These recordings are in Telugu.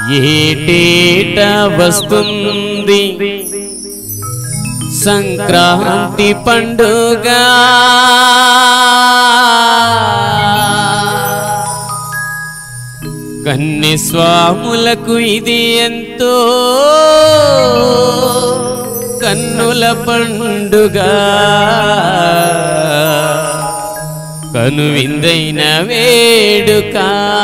ఏటేట వస్తుంది సంక్రాంతి పండుగ కన్నె స్వాములకు ఇది ఎంతో కన్నుల పండుగ కనువిందైన వేడుక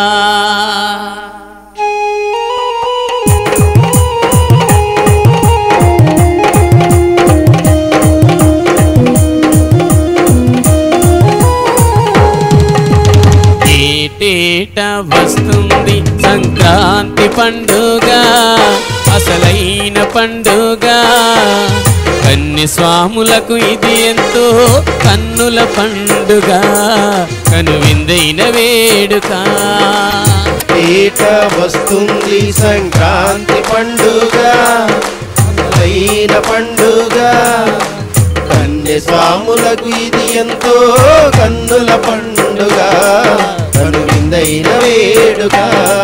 ఏటేట వస్తుంది సంక్రాంతి పండుగ అసలైన పండుగ కన్ని స్వాములకు ఇది ఎంతో కన్నుల పండుగ కనువిందైన వేడుక ఏట వస్తుంది సంక్రాంతి పండుగ అయిన పండుగ కన్య స్వాములకు ఇది ఎంతో కన్నుల పండుగ కనువిందైన వేడుక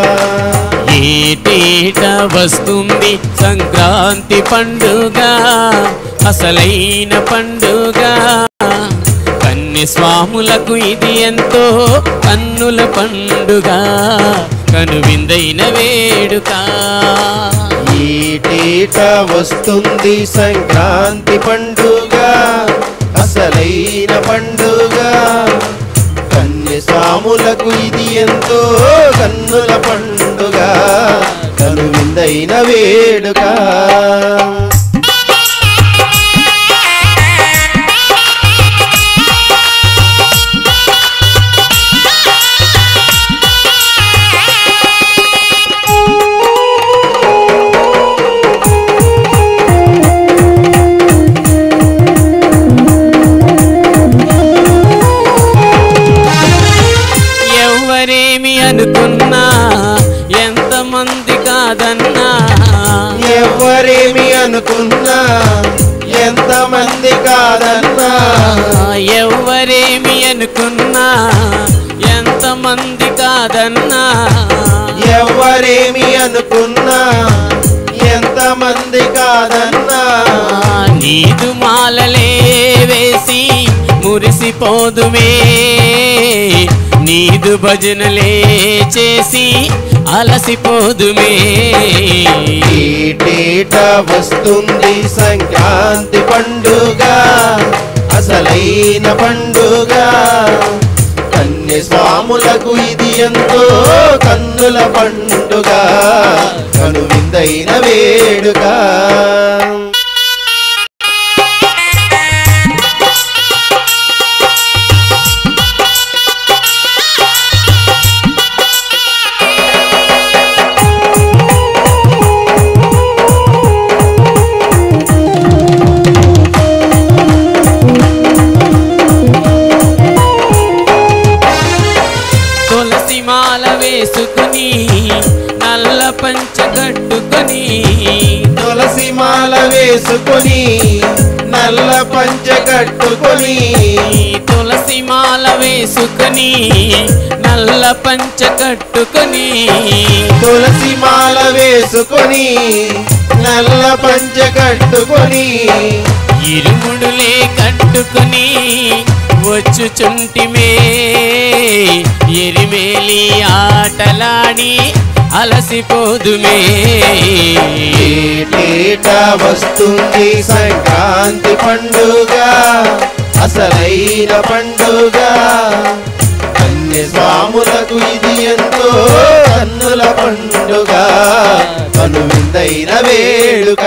ఏటేట వస్తుంది సంక్రాంతి పండుగ అసలైన పండుగ కన్ని స్వాములకు ఇది ఎంతో కన్నుల పండుగ కనువిందైన వేడుక ఏటేట వస్తుంది సంక్రాంతి పండుగ అసలైన పండుగ కన్య స్వాములకు ఇది ఎంతో కన్నుల పండుగ కనువిందైన వేడుక ఎవరేమి అనుకున్నా ఎంతమంది కాదన్నా ఎవరేమి అనుకున్నా ఎంతమంది కాదన్నా ఎవరేమి అనుకున్నా ఎంతమంది కాదన్నా ఎవరేమి అనుకున్నా ఎంతమంది కాదన్నా నీదు మాలలే వేసి మురిసిపోదుమే నీదు భజనలే చేసి అలసిపోదుమే ఏటేట వస్తుంది సంక్రాంతి పండుగ అసలైన పండుగ కన్య స్వాములకు ఇది ఎంతో కన్నుల పండుగ కనువిందైన వేడుక తులసి మాల వేసుకుని నల్ల పంచ కట్టుకొని తులసి మాల వేసుకొని నల్ల పంచ కట్టుకొని తులసి మాల వేసుకుని నల్ల పంచ కట్టుకొని తులసి మాల వేసుకొని నల్ల పంచ కట్టుకొని ఇరుముడులే కట్టుకొని వచ్చుచుంటిమే ఎరిమేలి ఆటలాడి అలసిపోదుమే ఏటేట వస్తుంది సంక్రాంతి పండుగ అసలైన పండుగ కన్య స్వాములకు ఇది ఎంతో కన్నుల పండుగ కనువిందైన వేడుక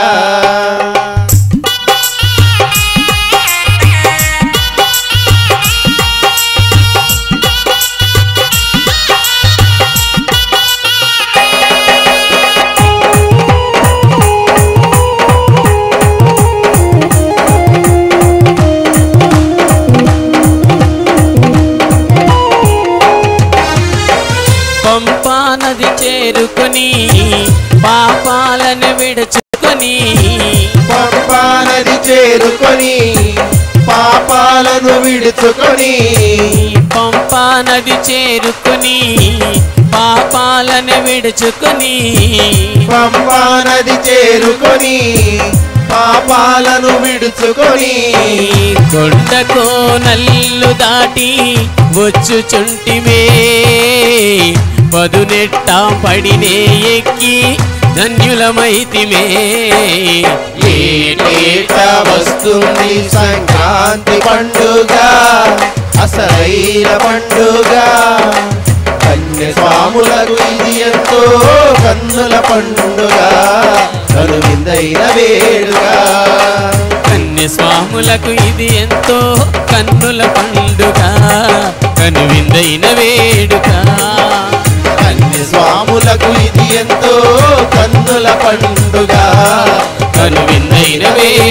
పంపా నది చేరుకొని పాపాలను విడుచుకొని పంపా నది చేరుకొని పాపాలను విడుచుకొని పంపా నది చేరుకొని పాపాలను విడుచుకొని పంపా నది చేరుకొని పాపాలను విడుచుకొని కొండకో నల్లు దాటి వచ్చుచుంటిమే పదునెట్టా పడినే ఎక్కి ధన్యులమైతిమే ఏటేటా వస్తుంది సంక్రాంతి పండుగ అసలైన పండుగ కన్య స్వాములకు ఇది ఎంతో కన్నుల పండుగ కనువిందైన వేడుక కన్య స్వాములకు ఇది ఎంతో కన్నుల పండుగ కనువిందైన వేడుక కన్య స్వాములకు ఇది ఎంతో కన్నుల పండుగ కనువిందైన వేడుక